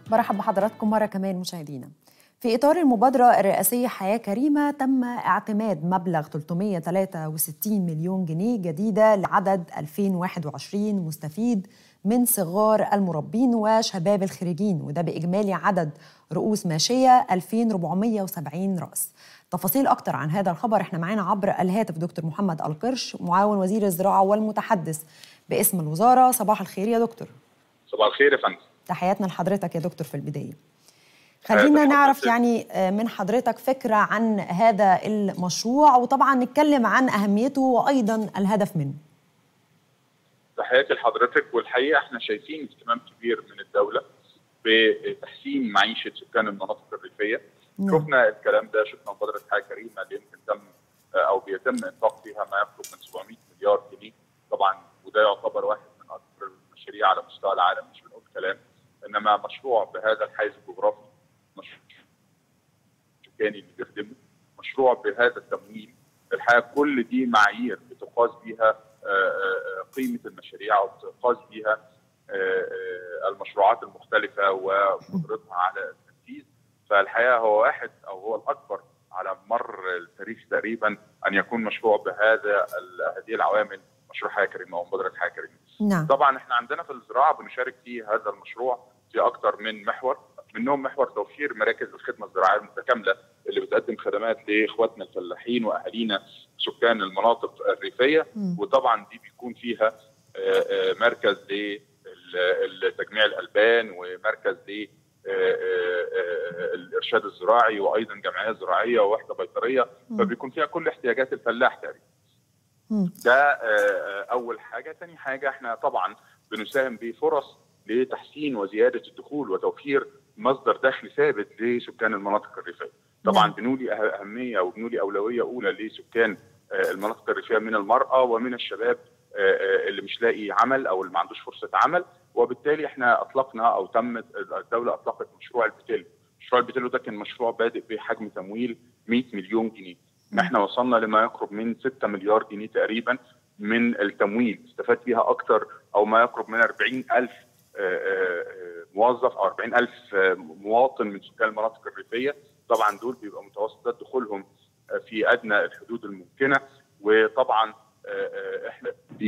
برحب بحضراتكم مرة كمان مشاهدينا في إطار المبادرة الرئاسية حياة كريمة تم اعتماد مبلغ 363 مليون جنيه جديدة لعدد 2021 مستفيد من صغار المربين وشباب الخريجين وده بإجمالي عدد رؤوس ماشية 2470 رأس تفاصيل أكتر عن هذا الخبر احنا معانا عبر الهاتف دكتور محمد القرش معاون وزير الزراعة والمتحدث باسم الوزارة صباح الخير يا دكتور صباح الخير يا فندم تحياتنا لحضرتك يا دكتور في البداية خلينا نعرف يعني من حضرتك فكرة عن هذا المشروع وطبعا نتكلم عن أهميته وأيضا الهدف منه تحياتي لحضرتك والحقيقة احنا شايفين اهتمام كبير من الدولة بتحسين معيشة سكان المناطق الريفية نعم. شفنا الكلام ده شفنا مبادرة حياة كريمة اللي يمكن تم أو بيتم إنفاق فيها ما يقرب من 700 مليار جنيه طبعا وده يعتبر واحد من أكبر المشاريع على مستوى العالم مش بنقول كلام انما مشروع بهذا الحيز الجغرافي مشروع سكاني اللي بيخدمه مشروع بهذا التمويل الحقيقه كل دي معايير بتقاس بيها قيمه المشاريع وبتقاس بيها المشروعات المختلفه وقدرتها على التنفيذ فالحقيقه هو واحد او هو الاكبر على مر التاريخ تقريبا ان يكون مشروع بهذا هذه العوامل مشروع حياه كريمه ومبادره حياه كريمه. نعم. طبعا احنا عندنا في الزراعه بنشارك في هذا المشروع في اكثر من محور منهم محور توفير مراكز الخدمه الزراعيه المتكامله اللي بتقدم خدمات لاخواتنا الفلاحين واهالينا سكان المناطق الريفيه م. وطبعا دي بيكون فيها مركز لتجميع الالبان ومركز ل الارشاد الزراعي وايضا جمعيه زراعيه ووحده بيطريه فبيكون فيها كل احتياجات الفلاح تقريبا ده اول حاجه ثاني حاجه احنا طبعا بنساهم بفرص لتحسين وزياده الدخول وتوفير مصدر دخل ثابت لسكان المناطق الريفيه طبعا بنولي اهميه وبنولي اولويه اولى لسكان المناطق الريفيه من المراه ومن الشباب اللي مش لاقي عمل او اللي ما عندوش فرصه عمل وبالتالي احنا اطلقنا او تم الدوله اطلقت مشروع البتيلو مشروع البتيلو ده كان مشروع بادئ بحجم تمويل 100 مليون جنيه احنا وصلنا لما يقرب من 6 مليار جنيه تقريبا من التمويل استفاد فيها اكثر او ما يقرب من 40 ألف موظف او 40 ألف مواطن من سكان المناطق الريفيه طبعا دول بيبقى متوسطات دخولهم في ادنى الحدود الممكنه وطبعا احنا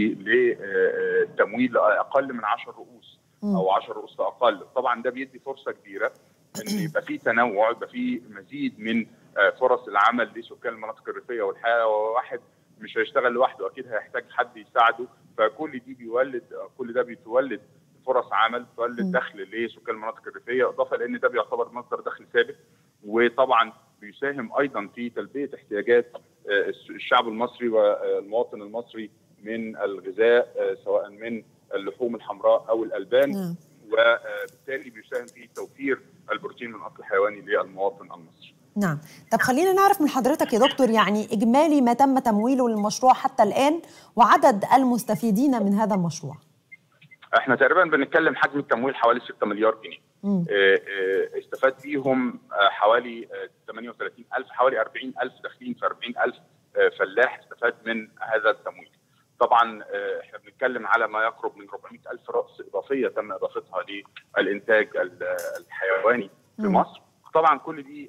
لتمويل اقل من 10 رؤوس او 10 رؤوس فاقل طبعا ده بيدي فرصه كبيره ان يبقى في تنوع يبقى في مزيد من فرص العمل لسكان المناطق الريفيه والحقيقه واحد مش هيشتغل لوحده اكيد هيحتاج حد يساعده فكل دي بيولد كل ده بيتولد فرص عمل بتولد دخل لسكان المناطق الريفيه اضافه لان ده بيعتبر مصدر دخل ثابت وطبعا بيساهم ايضا في تلبيه احتياجات الشعب المصري والمواطن المصري من الغذاء سواء من اللحوم الحمراء او الالبان وبالتالي بيساهم في توفير البروتين من اصل حيواني للمواطن المصري. نعم طب خلينا نعرف من حضرتك يا دكتور يعني إجمالي ما تم تمويله للمشروع حتى الآن وعدد المستفيدين من هذا المشروع احنا تقريبا بنتكلم حجم التمويل حوالي 6 مليار جنيه اه اه استفاد فيهم حوالي 38000 حوالي 40000 داخلين في 40000 فلاح استفاد من هذا التمويل طبعا احنا بنتكلم على ما يقرب من 400000 راس اضافيه تم اضافتها للانتاج الحيواني في مصر طبعا كل دي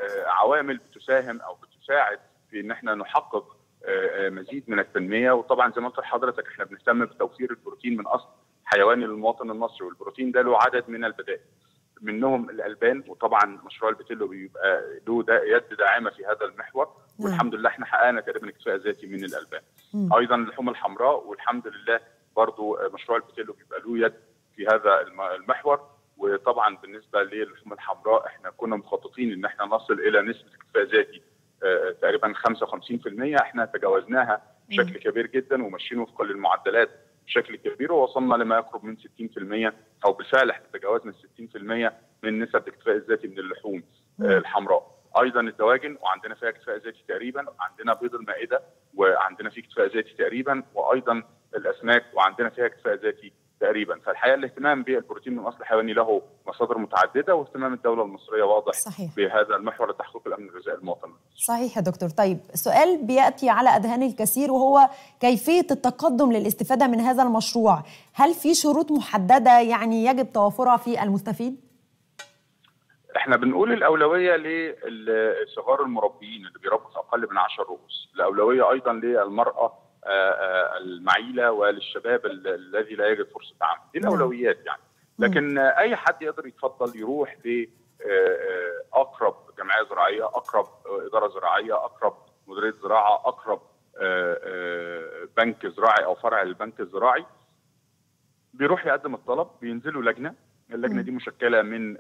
عوامل بتساهم او بتساعد في ان احنا نحقق مزيد من التنميه وطبعا زي ما قلت لحضرتك احنا بنهتم بتوفير البروتين من اصل حيواني للمواطن المصري والبروتين ده له عدد من البدائل منهم الالبان وطبعا مشروع البتيلو بيبقى له دا يد داعمه في هذا المحور والحمد لله احنا حققنا تقريبا اكتفاء ذاتي من الالبان ايضا اللحوم الحمراء والحمد لله برضو مشروع البتيلو بيبقى له يد في هذا المحور وطبعا بالنسبه للحوم الحمراء احنا كنا مخططين ان احنا نصل الى نسبه اكتفاء ذاتي اه تقريبا 55% احنا تجاوزناها بشكل كبير جدا وماشيين وفقا للمعدلات بشكل كبير ووصلنا لما يقرب من 60% او بالفعل احنا تجاوزنا 60% من نسب الاكتفاء الذاتي من اللحوم اه الحمراء ايضا الدواجن وعندنا فيها اكتفاء ذاتي تقريبا عندنا بيض المائده وعندنا فيه اكتفاء ذاتي تقريبا وايضا الاسماك وعندنا فيها اكتفاء ذاتي تقريبا فالحقيقه الاهتمام بالبروتين من اصل حيواني له مصادر متعدده واهتمام الدوله المصريه واضح صحيح. بهذا المحور لتحقيق الامن الغذائي المواطن صحيح يا دكتور طيب سؤال بياتي على اذهان الكثير وهو كيفيه التقدم للاستفاده من هذا المشروع هل في شروط محدده يعني يجب توافرها في المستفيد احنا بنقول الاولويه لصغار المربيين اللي بيربوا في اقل من 10 رؤوس، الاولويه ايضا للمراه المعيله وللشباب الذي لا يجد فرصه عمل، دي الاولويات يعني. لكن اي حد يقدر يتفضل يروح ل اقرب جمعيه زراعيه، اقرب اداره زراعيه، اقرب مديريه زراعه، اقرب بنك زراعي او فرع للبنك الزراعي بيروح يقدم الطلب بينزلوا لجنه اللجنه دي مشكله من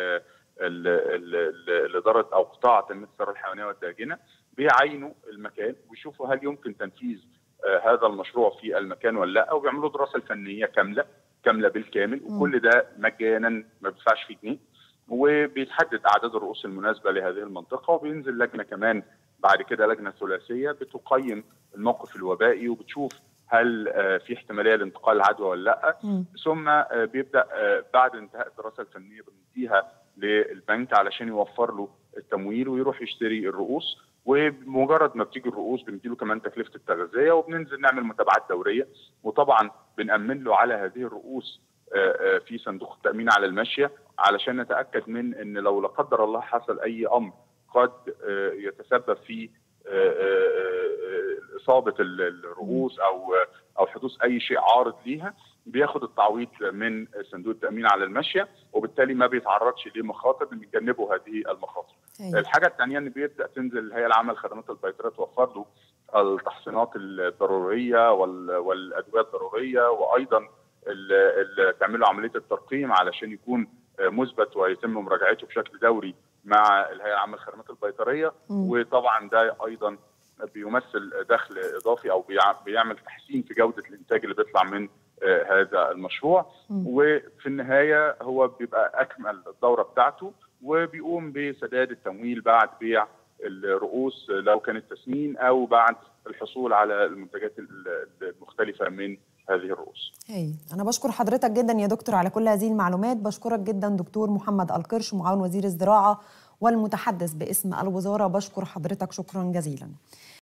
الاداره او قطاع تنميه الثروه الحيوانيه والداجنه بيعينوا المكان ويشوفوا هل يمكن تنفيذ هذا المشروع في المكان ولا لا وبيعملوا دراسه الفنيه كامله كامله بالكامل وكل ده مجانا ما بيدفعش فيه جنيه وبيتحدد اعداد الرؤوس المناسبه لهذه المنطقه وبينزل لجنه كمان بعد كده لجنه ثلاثيه بتقيم الموقف الوبائي وبتشوف هل في احتماليه لانتقال العدوى ولا لا ثم بيبدا بعد انتهاء الدراسه الفنيه بنديها للبنك علشان يوفر له التمويل ويروح يشتري الرؤوس وبمجرد ما بتيجي الرؤوس بنديله كمان تكلفه التغذيه وبننزل نعمل متابعات دوريه وطبعا بنامن له على هذه الرؤوس في صندوق التامين على الماشيه علشان نتاكد من ان لو لا قدر الله حصل اي امر قد يتسبب في اصابه الرؤوس او او حدوث اي شيء عارض ليها بياخد التعويض من صندوق التامين على الماشيه وبالتالي ما بيتعرضش لمخاطر بنتجنبوا هذه المخاطر. أيوة. الحاجه الثانيه ان بيبدا تنزل الهيئه العامه لخدمات البيطريه توفر له التحصينات الضروريه والادويه الضروريه وايضا تعمل له عمليه الترقيم علشان يكون مثبت ويتم مراجعته بشكل دوري مع الهيئه العامه للخدمات البيطريه وطبعا ده ايضا بيمثل دخل اضافي او بيعمل تحسين في جوده الانتاج اللي بيطلع من هذا المشروع وفي النهايه هو بيبقى اكمل الدوره بتاعته وبيقوم بسداد التمويل بعد بيع الرؤوس لو كانت تسمين او بعد الحصول على المنتجات المختلفه من هذه الرؤوس. هي انا بشكر حضرتك جدا يا دكتور على كل هذه المعلومات بشكرك جدا دكتور محمد القرش معاون وزير الزراعه والمتحدث باسم الوزاره بشكر حضرتك شكرا جزيلا.